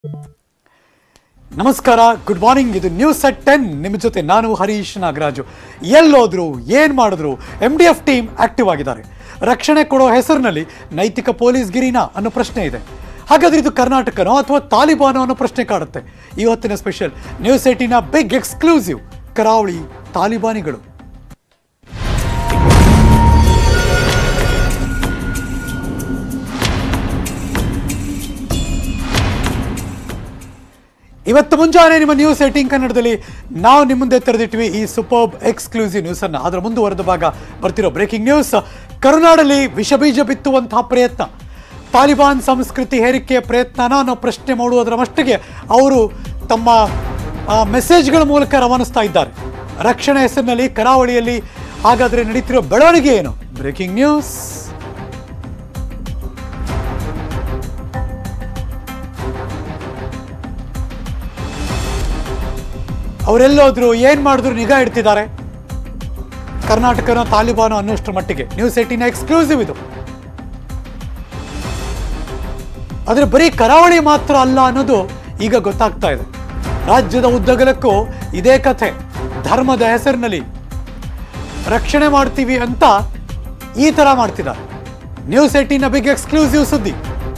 ನಮಸ್ಕಾರ good morning ಇದು news at ten ನಿಮ್ಮ ಜೊತೆ ನಾನು ಹರೀಶ್ ನಾಗರಾಜು ಎಲ್ಲೋದ್ರು ಏನು ಮಾಡಿದ್ರು M D F team active ಆಗಿದ್ದಾರೆ ರಕ್ಷಣೆ ಕೊಡೋ ಹೆಸರಿನಲ್ಲಿ ನೈತಿಕ ಪೊಲೀಸ್ ಗಿರಿನಾ ಅನ್ನೋ ಪ್ರಶ್ನೆ ಇದೆ ಹಾಗಾದ್ರೆ ಇದು ಕರ್ನಾಟಕನೋ ಅಥವಾ ತಾಲಿಬಾನೋ ಅನ್ನೋ ಪ್ರಶ್ನೆ ಕಾಡುತ್ತೆ ಇವತ್ತಿನ ಸ್ಪೆಷಲ್ ನ್ಯೂಸ್ ಏಟಿನ ಬಿಗ್ ಎಕ್ಸ್ಕ್ಲೂಸಿವ್ ಕರಾವಳಿ ತಾಲಿಬಾನಿಗಳು ಇವತ್ತು ಮುಂಜಾನೆ ನಿಮ್ಮ ನ್ಯೂಸ್ ಏಟಿಂಗ್ ಕನ್ನಡದಲ್ಲಿ ನಾವು ನಿಮ್ಮ ಮುಂದೆ ತೆರೆದಿಟ್ವಿ ಈ ಸೂಪರ್ಬ್ ಎಕ್ಸ್ಕ್ಲೂಸಿವ್ ನ್ಯೂಸ್ ಅನ್ನ ಅದರ ಮುಂದುವರೆದ ಭಾಗ ಬರ್ತಿರೋ ಬ್ರೇಕಿಂಗ್ ನ್ಯೂಸ್ ಕರುನಾಡಲ್ಲಿ ವಿಷಬೀಜ ಬಿತ್ತುವಂತಹ ಪ್ರಯತ್ನ ತಾಲಿಬಾನ್ ಸಂಸ್ಕೃತಿ ಹೇರಿಕೆಯ ಪ್ರಯತ್ನನ ಅನ್ನೋ ಪ್ರಶ್ನೆ ಮಾಡುವುದರ ಮಟ್ಟಿಗೆ ಅವರು ತಮ್ಮ ಆ, ಮೆಸೇಜ್ಗಳ ಮೂಲಕ ರವಾನಿಸ್ತಾ ಇದ್ದಾರೆ ರಕ್ಷಣೆ ಹೆಸರಿನಲ್ಲಿ ಕರಾವಳಿಯಲ್ಲಿ ಹಾಗಾದ್ರೆ ನಡೀತಿರೋ ಬೆಳವಣಿಗೆ ಏನು ಬ್ರೇಕಿಂಗ್ ನ್ಯೂಸ್ ಅವರೆಲ್ಲೋದ್ರು ಏನ್ ಮಾಡಿದ್ರು ನಿಗಾ ಇಡ್ತಿದ್ದಾರೆ ಕರ್ನಾಟಕನೋ ತಾಲಿಬಾನೋ ಅನ್ನೋಷ್ಟರ ಮಟ್ಟಿಗೆ ನ್ಯೂಸ್ ಏಟಿನ ಎಕ್ಸ್ಕ್ಲೂಸಿವ್ ಇದು ಆದರೆ ಬರೀ ಕರಾವಳಿ ಮಾತ್ರ ಅಲ್ಲ ಅನ್ನೋದು ಈಗ ಗೊತ್ತಾಗ್ತಾ ಇದೆ ರಾಜ್ಯದ ಉದ್ದಗಲಕ್ಕೂ ಇದೇ ಕಥೆ ಧರ್ಮದ ಹೆಸರಿನಲ್ಲಿ ರಕ್ಷಣೆ ಮಾಡ್ತೀವಿ ಅಂತ ಈ ತರ ಮಾಡ್ತಿದ್ದಾರೆ ನ್ಯೂಸ್ ಏಟಿನ ಬಿಗ್ ಎಕ್ಸ್ಕ್ಲೂಸಿವ್ ಸುದ್ದಿ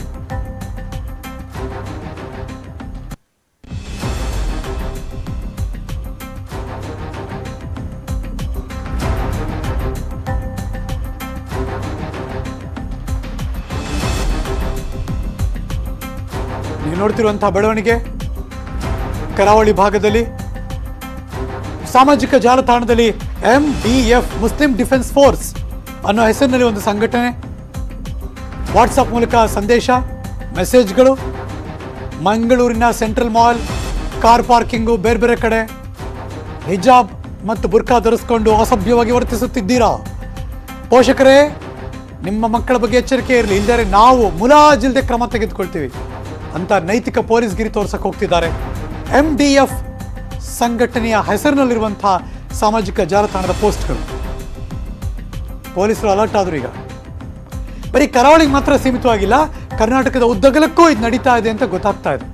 ನೀವು ನೋಡ್ತಿರುವಂತಹ ಬೆಳವಣಿಗೆ ಕರಾವಳಿ ಭಾಗದಲ್ಲಿ ಸಾಮಾಜಿಕ ಜಾಲತಾಣದಲ್ಲಿ M D F Muslim defence force ಅನ್ನೋ ಹೆಸರಿನಲ್ಲಿ ಒಂದು ಸಂಘಟನೆ ವಾಟ್ಸಪ್ ಮೂಲಕ ಸಂದೇಶ ಮೆಸೇಜ್ಗಳು ಮಂಗಳೂರಿನ ಸೆಂಟ್ರಲ್ ಮಾಲ್ ಕಾರ್ ಪಾರ್ಕಿಂಗು ಬೇರೆ ಬೇರೆ ಕಡೆ ಹಿಜಾಬ್ ಮತ್ತು ಬುರ್ಕಾ ಧರಿಸ್ಕೊಂಡು ಅಸಭ್ಯವಾಗಿ ವರ್ತಿಸುತ್ತಿದ್ದೀರಾ ಪೋಷಕರೇ ನಿಮ್ಮ ಮಕ್ಕಳ ಬಗ್ಗೆ ಎಚ್ಚರಿಕೆ ಇರಲಿ ಇಲ್ಲದರೆ ನಾವು ಮುಲಾಜಿಲ್ದೆ ಕ್ರಮ ತೆಗೆದುಕೊಳ್ತೀವಿ ಅಂತ ನೈತಿಕ ಪೊಲೀಸ್ ಗಿರಿ ತೋರ್ಸಕ್ಕೆ ಹೋಗ್ತಿದ್ದಾರೆ ಎಂ ಡಿ ಎಫ್ ಸಂಘಟನೆಯ ಹೆಸರಿನಲ್ಲಿರುವಂತಹ ಸಾಮಾಜಿಕ ಜಾಲತಾಣದ ಪೋಸ್ಟ್ಗಳು ಪೊಲೀಸರು ಅಲರ್ಟ್ ಆದ್ರು ಈಗ ಬರೀ ಕರಾವಳಿಗೆ ಮಾತ್ರ ಸೀಮಿತವಾಗಿಲ್ಲ ಕರ್ನಾಟಕದ ಉದ್ದಗಲಕ್ಕೂ ಇದು ನಡೀತಾ ಇದೆ ಅಂತ ಗೊತ್ತಾಗ್ತಾ ಇದೆ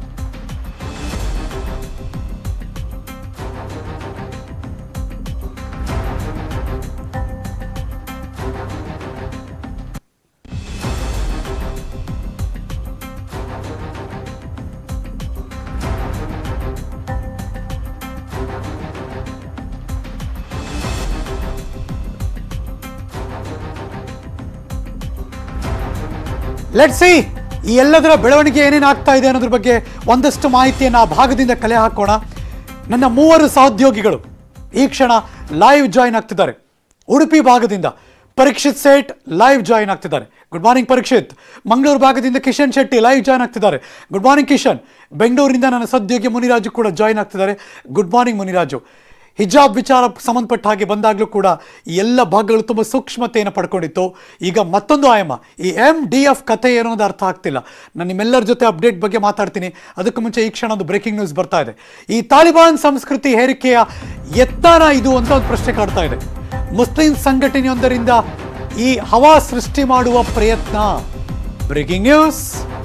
ಲೆಟ್ ಸಿ ಈ ಎಲ್ಲದರ ಬೆಳವಣಿಗೆ ಏನೇನು ಆಗ್ತಾ ಇದೆ ಅನ್ನೋದ್ರ ಬಗ್ಗೆ ಒಂದಷ್ಟು ಮಾಹಿತಿಯನ್ನು ಆ ಭಾಗದಿಂದ ಕಲೆ ಹಾಕೋಣ ನನ್ನ ಮೂವರು ಸಹೋದ್ಯೋಗಿಗಳು ಈ ಕ್ಷಣ ಲೈವ್ ಜಾಯಿನ್ ಆಗ್ತಿದ್ದಾರೆ ಉಡುಪಿ ಭಾಗದಿಂದ ಪರೀಕ್ಷಿತ್ ಸೇಠ್ ಲೈವ್ ಜಾಯಿನ್ ಆಗ್ತಿದ್ದಾರೆ ಗುಡ್ ಮಾರ್ನಿಂಗ್ ಪರೀಕ್ಷಿತ್ ಮಂಗಳೂರು ಭಾಗದಿಂದ ಕಿಶನ್ ಶೆಟ್ಟಿ ಲೈವ್ ಜಾಯಿನ್ ಆಗ್ತಿದ್ದಾರೆ ಗುಡ್ ಮಾರ್ನಿಂಗ್ ಕಿಶನ್ ಬೆಂಗಳೂರಿನಿಂದ ನನ್ನ ಸಹೋದ್ಯೋಗಿ ಮುನಿರಾಜು ಕೂಡ ಜಾಯಿನ್ ಆಗ್ತಿದ್ದಾರೆ ಗುಡ್ ಮಾರ್ನಿಂಗ್ ಮುನಿರಾಜು ಹಿಜಾಬ್ ವಿಚಾರ ಸಂಬಂಧಪಟ್ಟ ಹಾಗೆ ಬಂದಾಗಲೂ ಕೂಡ ಈ ಎಲ್ಲ ಭಾಗಗಳು ತುಂಬ ಸೂಕ್ಷ್ಮತೆಯನ್ನು ಪಡ್ಕೊಂಡಿತ್ತು ಈಗ ಮತ್ತೊಂದು ಆಯಾಮ ಈ ಎಂ ಡಿ ಎಫ್ ಕಥೆ ಏನೋ ಅನ್ನೋದು ಅರ್ಥ ಆಗ್ತಿಲ್ಲ ನಾನು ನಿಮ್ಮೆಲ್ಲರ ಜೊತೆ ಅಪ್ಡೇಟ್ ಬಗ್ಗೆ ಮಾತಾಡ್ತೀನಿ ಅದಕ್ಕೂ ಮುಂಚೆ ಈ ಕ್ಷಣ ಒಂದು ಬ್ರೇಕಿಂಗ್ ನ್ಯೂಸ್ ಬರ್ತಾ ಇದೆ ಈ ತಾಲಿಬಾನ್ ಸಂಸ್ಕೃತಿ ಹೇರಿಕೆಯ ಎತ್ತಾನ ಇದು ಅಂತ ಒಂದು ಪ್ರಶ್ನೆ ಕಾಡ್ತಾ ಇದೆ ಮುಸ್ಲಿಂ ಸಂಘಟನೆಯೊಂದರಿಂದ ಈ ಹವಾ ಸೃಷ್ಟಿ ಮಾಡುವ ಪ್ರಯತ್ನ ಬ್ರೇಕಿಂಗ್ ನ್ಯೂಸ್